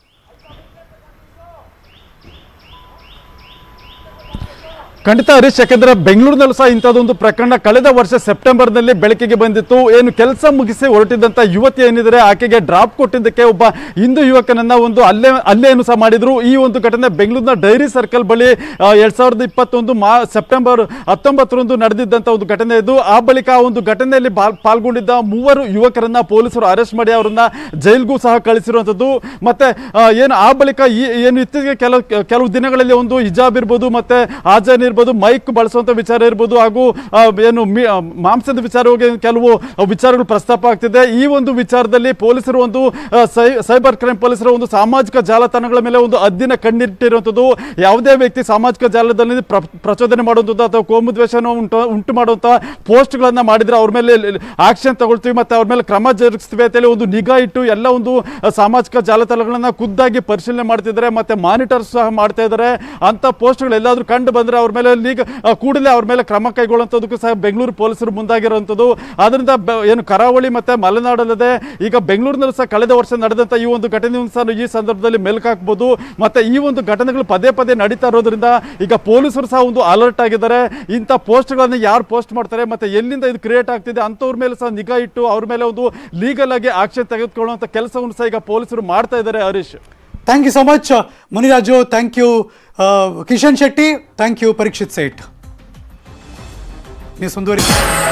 ಖಂಡಿತ ಹರೀಶ್ ಯಾಕಂದ್ರೆ ಬೆಂಗಳೂರಿನಲ್ಲೂ ಸಹ ಇಂಥದ್ದೊಂದು ಪ್ರಕರಣ ಕಳೆದ ವರ್ಷ ಸೆಪ್ಟೆಂಬರ್ನಲ್ಲಿ ಬೆಳಕಿಗೆ ಬಂದಿತ್ತು ಏನು ಕೆಲಸ ಮುಗಿಸಿ ಹೊರಟಿದ್ದಂಥ ಯುವತಿ ಏನಿದ್ರೆ ಆಕೆಗೆ ಡ್ರಾಪ್ ಕೊಟ್ಟಿದ್ದಕ್ಕೆ ಒಬ್ಬ ಹಿಂದೂ ಯುವಕನನ್ನ ಒಂದು ಅಲ್ಲೇ ಅಲ್ಲೇನು ಸಹ ಮಾಡಿದ್ರು ಈ ಒಂದು ಘಟನೆ ಬೆಂಗಳೂರಿನ ಡೈರಿ ಸರ್ಕಲ್ ಬಳಿ ಆ, ಎರಡ್ ಸಾವಿರದ ಇಪ್ಪತ್ತೊಂದು ಮಾ ಸೆಪ್ಟೆಂಬರ್ ಹತ್ತೊಂಬತ್ತರಂದು ನಡೆದಿದ್ದಂಥ ಒಂದು ಘಟನೆ ಇದು ಆ ಬಳಿಕ ಆ ಒಂದು ಘಟನೆಯಲ್ಲಿ ಪಾಲ್- ಪಾಲ್ಗೊಂಡಿದ್ದ ಮೂವರು ಯುವಕರನ್ನ ಪೊಲೀಸರು ಅರೆಸ್ಟ್ ಮಾಡಿ ಅವರನ್ನ ಜೈಲ್ಗೂ ಸಹ ಕಳಿಸಿರುವಂಥದ್ದು ಮತ್ತೆ ಆ, ಏನು ಆ ಬಳಿಕ ಈ ಏನು ಇತ್ತೀಚೆಗೆ ಕೆಲವು ಕೆಲವು ದಿನಗಳಲ್ಲಿ ಒಂದು ಹಿಜಾಬ್ ಇರ್ಬೋದು ಮತ್ತೆ ಆಜಾನ್ ಇರ್ಬೋದು ಮೈಕ್ ಬಳಸುವಂತ ವಿಚಾರ ಇರ್ಬೋದು ಹಾಗೂ ಆ, ಏನು ಮಿ- ಆ, ಮಾಂಸದ ವಿಚಾರವಾಗಿ ಕೆಲವು ವಿಚಾರಗಳು ಪ್ರಸ್ತಾಪ ಆಗ್ತಿದೆ ಈ ಒಂದು ವಿಚಾರದಲ್ಲಿ ಪೊಲೀಸರು ಒಂದು ಆ, ಸೈ- ಸೈಬರ್ ಕ್ರೈಮ್ ಪೊಲೀಸರು ಒಂದು ಸಾಮಾಜಿಕ ಜಾಲತಾಣಗಳ ಮೇಲೆ ಒಂದು ಹದ್ದಿನ ಕಣ್ಣಿಟ್ಟಿರುವಂಥದ್ದು ಯಾವುದೇ ವ್ಯಕ್ತಿ ಸಾಮಾಜಿಕ ಜಾಲದಲ್ಲಿ ಪ್ರ- ಪ್ರಚೋದನೆ ಮಾಡುವಂಥದ್ದು ಅಥವಾ ಕೋಮು ದ್ವೇಷನ ಉಂಟು ಉಂಟು ಮಾಡುವಂಥ ಪೋಸ್ಟ್ಗಳನ್ನ ಮಾಡಿದ್ರೆ ಅವ್ರ ಮೇಲೆ ಆಕ್ಷನ್ ತಗೊಳ್ತೀವಿ ಮತ್ತೆ ಅವ್ರ ಮೇಲೆ ಕ್ರಮ ಜರುಗಿಸ್ತೀವಿ ಅಂತೇಳಿ ಒಂದು ನಿಗಾ ಇಟ್ಟು ಎಲ್ಲ ಒಂದು ಆ, ಸಾಮಾಜಿಕ ಜಾಲತಾಣಗಳನ್ನ ಖುದ್ದಾಗಿ ಪರಿಶೀಲನೆ ಮಾಡ್ತಿದ್ದಾರೆ ಮತ್ತೆ ಮಾನಿಟರ್ ಸಹ ಮಾಡ್ತಾ ಇದ್ದಾರೆ ಅಂತ ಪೋಸ್ಟ್ಗಳು ಎಲ್ಲಾದ್ರೂ ಕಂಡು ಬಂದ್ರೆ ಅವ್ರ ಮೇಲೆ ಈಗ ಆ, ಕೂಡಲೇ ಅವ್ರ ಮೇಲೆ ಕ್ರಮ ಕೈಗೊಳ್ಳುವಂಥದ್ದಕ್ಕೂ ಸಹ ಬೆಂಗಳೂರು ಪೊಲೀಸರು ಮುಂದಾಗಿರುವಂಥದ್ದು ಅದರಿಂದ ಬೆ- ಏನು ಕರಾವಳಿ ಮತ್ತೆ ಮಲೆನಾಡಲ್ಲದೆ ಈಗ ಬೆಂಗಳೂರಿನಲ್ಲಿ ಸಹ ಕಳೆದ ವರ್ಷ ನಡೆದಂಥ ಈ ಒಂದು ಘಟನೆಯನ್ನು ಸಹ ಈ ಸಂದರ್ಭದಲ್ಲಿ ಮೆಲುಕಾಕ್ಬೋದು ಮತ್ತೆ ಈ ಒಂದು ಘಟನೆಗಳು ಪದೇ ಪದೇ ನಡೀತಾ ಇರೋದ್ರಿಂದ ಈಗ ಪೊಲೀಸರು ಸಹ ಒಂದು ಅಲರ್ಟ್ ಆಗಿದ್ದಾರೆ ಇಂಥ ಪೋಸ್ಟ್ಗಳನ್ನು ಯಾರು ಪೋಸ್ಟ್ ಮಾಡ್ತಾರೆ ಮತ್ತೆ ಎಲ್ಲಿಂದ ಇದು ಕ್ರಿಯೇಟ್ ಆಗ್ತಿದೆ ಅಂಥವ್ರ ಮೇಲೆ ಸಹ ನಿಗಾ ಇಟ್ಟು ಅವ್ರ ಮೇಲೆ ಒಂದು ಲೀಗಲ್ ಆಗಿ ಆಕ್ಷನ್ ತೆಗೆದುಕೊಳ್ಳುವಂಥ ಕೆಲಸವನ್ನು ಸಹ ಈಗ ಪೊಲೀಸರು ಮಾಡ್ತಾ ಇದ್ದಾರೆ Harish thank you so much Muniraju thank you Kishan Shetty thank you Parikshit Seth ನೀವು ಮುಂದುವರಿಸಿ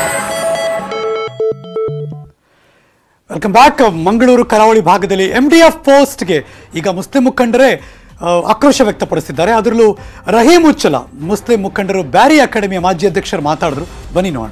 ವೆಲ್ಕಮ್ ಬ್ಯಾಕ್ ಮಂಗಳೂರು ಕರಾವಳಿ ಭಾಗದಲ್ಲಿ ಎಂ ಡಿ ಎಫ್ ಪೋಸ್ಟ್ಗೆ ಈಗ ಮುಸ್ಲಿಂ ಮುಖಂಡರೇ ಆ, ಆಕ್ರೋಶ ವ್ಯಕ್ತಪಡಿಸಿದ್ದಾರೆ ಅದರಲ್ಲೂ ರಹೀಂ ಉಚ್ಚಲ ಮುಸ್ಲಿಂ ಮುಖಂಡರು ಬ್ಯಾರಿ ಅಕಾಡೆಮಿಯ ಮಾಜಿ ಅಧ್ಯಕ್ಷರು ಮಾತಾಡಿದ್ರು ಬನ್ನಿ ನೋಡೋಣ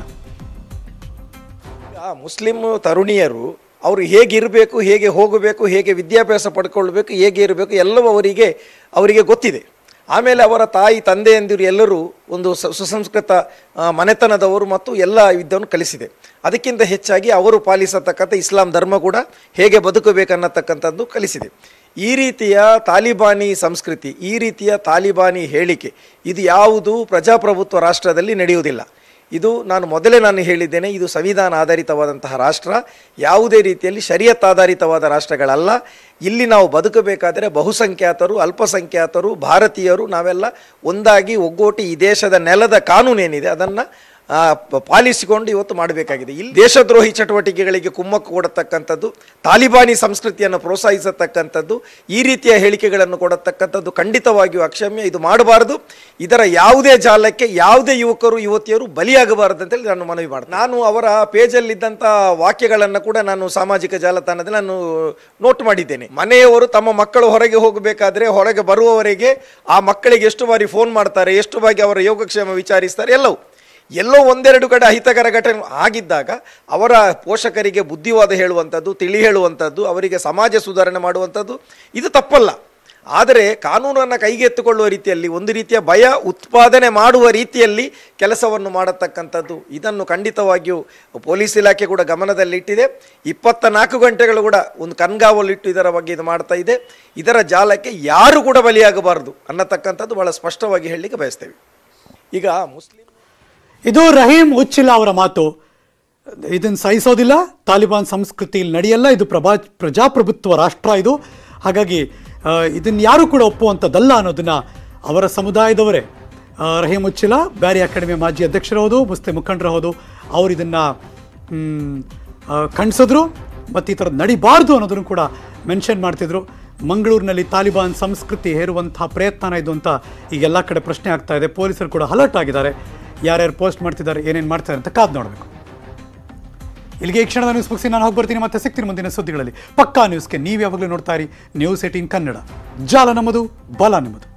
ಆ ಮುಸ್ಲಿಂ ತರುಣಿಯರು ಅವರು ಹೇಗಿರಬೇಕು ಹೇಗೆ ಹೋಗಬೇಕು ಹೇಗೆ ವಿದ್ಯಾಭ್ಯಾಸ ಪಡ್ಕೊಳ್ಬೇಕು ಹೇಗೆ ಇರಬೇಕು ಎಲ್ಲವೂ ಅವರಿಗೆ ಅವರಿಗೆ ಗೊತ್ತಿದೆ ಆಮೇಲೆ ಅವರ ತಾಯಿ ತಂದೆಯಂದಿರು ಎಲ್ಲರೂ ಒಂದು ಸ- ಸುಸಂಸ್ಕೃತ ಆ, ಮನೆತನದವರು ಮತ್ತು ಎಲ್ಲ ವಿದ್ಯವನ್ನು ಕಲಿಸಿದೆ ಅದಕ್ಕಿಂತ ಹೆಚ್ಚಾಗಿ ಅವರು ಪಾಲಿಸತಕ್ಕಂಥ ಇಸ್ಲಾಂ ಧರ್ಮ ಕೂಡ ಹೇಗೆ ಬದುಕಬೇಕನ್ನತಕ್ಕಂಥದ್ದು ಕಲಿಸಿದೆ ಈ ರೀತಿಯ ತಾಲಿಬಾನಿ ಸಂಸ್ಕೃತಿ ಈ ರೀತಿಯ ತಾಲಿಬಾನಿ ಹೇಳಿಕೆ ಇದು ಯಾವುದು ಪ್ರಜಾಪ್ರಭುತ್ವ ರಾಷ್ಟ್ರದಲ್ಲಿ ನಡೆಯುವುದಿಲ್ಲ ಇದು ನಾನು ಮೊದಲೇ ನಾನು ಹೇಳಿದ್ದೇನೆ ಇದು ಸಂವಿಧಾನ ಆಧಾರಿತವಾದಂತಹ ರಾಷ್ಟ್ರ ಯಾವುದೇ ರೀತಿಯಲ್ಲಿ ಶರಿಯತ್ ಆಧಾರಿತವಾದ ರಾಷ್ಟ್ರಗಳಲ್ಲ ಇಲ್ಲಿ ನಾವು ಬದುಕಬೇಕಾದರೆ ಬಹುಸಂಖ್ಯಾತರು ಅಲ್ಪಸಂಖ್ಯಾತರು ಭಾರತೀಯರು ನಾವೆಲ್ಲ ಒಂದಾಗಿ ಒಗ್ಗೂಟಿ ಈ ದೇಶದ ನೆಲದ ಕಾನೂನೇನಿದೆ ಅದನ್ನು ಆ, ಪ- ಪಾಲಿಸಿಕೊಂಡು ಇವತ್ತು ಮಾಡಬೇಕಾಗಿದೆ ಇಲ್ಲಿ ದೇಶದ್ರೋಹಿ ಚಟುವಟಿಕೆಗಳಿಗೆ ಕುಮ್ಮಕ್ಕು ಕೊಡತಕ್ಕಂಥದ್ದು ತಾಲಿಬಾನಿ ಸಂಸ್ಕೃತಿಯನ್ನು ಪ್ರೋತ್ಸಾಹಿಸತಕ್ಕಂಥದ್ದು ಈ ರೀತಿಯ ಹೇಳಿಕೆಗಳನ್ನು ಕೊಡತಕ್ಕಂಥದ್ದು ಖಂಡಿತವಾಗಿಯೂ ಅಕ್ಷಮ್ಯ ಇದು ಮಾಡಬಾರದು ಇದರ ಯಾವುದೇ ಜಾಲಕ್ಕೆ ಯಾವುದೇ ಯುವಕರು ಯುವತಿಯರು ಬಲಿಯಾಗಬಾರದು ಅಂತೇಳಿ ನಾನು ಮನವಿ ಮಾಡ್ತೀನಿ ನಾನು ಅವರ ಪೇಜಲ್ಲಿದ್ದಂಥ ವಾಕ್ಯಗಳನ್ನು ಕೂಡ ನಾನು ಸಾಮಾಜಿಕ ಜಾಲತಾಣದಲ್ಲಿ ನಾನು ನೋಟ್ ಮಾಡಿದ್ದೇನೆ ಮನೆಯವರು ತಮ್ಮ ಮಕ್ಕಳು ಹೊರಗೆ ಹೋಗಬೇಕಾದ್ರೆ ಹೊರಗೆ ಬರುವವರೆಗೆ ಆ ಮಕ್ಕಳಿಗೆ ಎಷ್ಟು ಬಾರಿ ಫೋನ್ ಮಾಡ್ತಾರೆ ಎಷ್ಟು ಬಾರಿ ಅವರ ಯೋಗಕ್ಷೇಮ ವಿಚಾರಿಸ್ತಾರೆ ಎಲ್ಲವೂ ಎಲ್ಲೋ ಒಂದೆರಡು ಕಡೆ ಅಹಿತಕರ ಘಟನೆ ಆಗಿದ್ದಾಗ ಅವರ ಪೋಷಕರಿಗೆ ಬುದ್ಧಿವಾದ ಹೇಳುವಂಥದ್ದು ತಿಳಿ ಹೇಳುವಂಥದ್ದು ಅವರಿಗೆ ಸಮಾಜ ಸುಧಾರಣೆ ಮಾಡುವಂಥದ್ದು ಇದು ತಪ್ಪಲ್ಲ ಆದರೆ ಕಾನೂನನ್ನು ಕೈಗೆತ್ತಿಕೊಳ್ಳುವ ರೀತಿಯಲ್ಲಿ ಒಂದು ರೀತಿಯ ಭಯ ಉತ್ಪಾದನೆ ಮಾಡುವ ರೀತಿಯಲ್ಲಿ ಕೆಲಸವನ್ನು ಮಾಡತಕ್ಕಂಥದ್ದು ಇದನ್ನು ಖಂಡಿತವಾಗಿಯೂ ಪೊಲೀಸ್ ಇಲಾಖೆ ಕೂಡ ಗಮನದಲ್ಲಿಟ್ಟಿದೆ ಇಪ್ಪತ್ತ ನಾಲ್ಕು ಗಂಟೆಗಳು ಕೂಡ ಒಂದು ಕಣ್ಗಾವಲಿಟ್ಟು ಇದರ ಬಗ್ಗೆ ಇದು ಮಾಡ್ತಾ ಇದೆ ಇದರ ಜಾಲಕ್ಕೆ ಯಾರು ಕೂಡ ಬಲಿಯಾಗಬಾರದು ಅನ್ನತಕ್ಕಂಥದ್ದು ಬಹಳ ಸ್ಪಷ್ಟವಾಗಿ ಹೇಳಲಿಕ್ಕೆ ಬಯಸ್ತೇವೆ ಈಗ ಮುಸ್ಲಿಂ ಇದು ರಹೀಂ ಉಚ್ಚಿಲ್ಲ ಅವರ ಮಾತು ಇದನ್ನು ಸಹಿಸೋದಿಲ್ಲ ತಾಲಿಬಾನ್ ಸಂಸ್ಕೃತಿ ಇಲ್ಲಿ ನಡೆಯಲ್ಲ ಇದು ಪ್ರಭಾ ಪ್ರಜಾಪ್ರಭುತ್ವ ರಾಷ್ಟ್ರ ಇದು ಹಾಗಾಗಿ ಇದನ್ನು ಯಾರು ಕೂಡ ಒಪ್ಪುವಂಥದ್ದಲ್ಲ ಅನ್ನೋದನ್ನ ಅವರ ಸಮುದಾಯದವರೇ ಆ, ರಹೀಂ ಉಚ್ಚಿಲ ಬ್ಯಾರಿ ಅಕಾಡೆಮಿ ಮಾಜಿ ಅಧ್ಯಕ್ಷರು ಹೌದು ಮುಸ್ಲಿಂ ಮುಖಂಡರು ಹೌದು ಅವರು ಇದನ್ನು ಖಂಡಿಸಿದ್ರು ಮತ್ತು ಈ ಥರದ್ದು ನಡಿಬಾರ್ದು ಅನ್ನೋದನ್ನು ಕೂಡ ಮೆನ್ಷನ್ ಮಾಡ್ತಿದ್ರು ಮಂಗಳೂರಿನಲ್ಲಿ ತಾಲಿಬಾನ್ ಸಂಸ್ಕೃತಿ ಹೇರುವಂತಹ ಪ್ರಯತ್ನ ಇದು ಅಂತ ಈಗ ಎಲ್ಲ ಕಡೆ ಪ್ರಶ್ನೆ ಆಗ್ತಾ ಇದೆ ಪೊಲೀಸರು ಕೂಡ ಅಲರ್ಟ್ ಆಗಿದ್ದಾರೆ ಯಾರ್ಯಾರು ಪೋಸ್ಟ್ ಮಾಡ್ತಿದ್ದಾರೆ ಏನೇನು ಮಾಡ್ತಾರೆ ಅಂತ ಕಾದು ನೋಡಬೇಕು ಇಲ್ಲಿಗೆ ಈ ಕ್ಷಣದ ನ್ಯೂಸ್ ಮುಗಿಸಿ ನಾನು ಹೋಗಿ ಬರ್ತೀನಿ ಮತ್ತೆ ಸಿಗ್ತೀನಿ ಮುಂದಿನ ಸುದ್ದಿಗಳಲ್ಲಿ ಪಕ್ಕಾ ನ್ಯೂಸ್ಗೆ ನೀವು ಯಾವಾಗಲೂ ನೋಡ್ತಾ ಇರಿ ನ್ಯೂಸ್ ಏಟೀನ್ ಕನ್ನಡ ಜಾಲ ನಮ್ಮದು ಬಲ ನಿಮ್ಮದು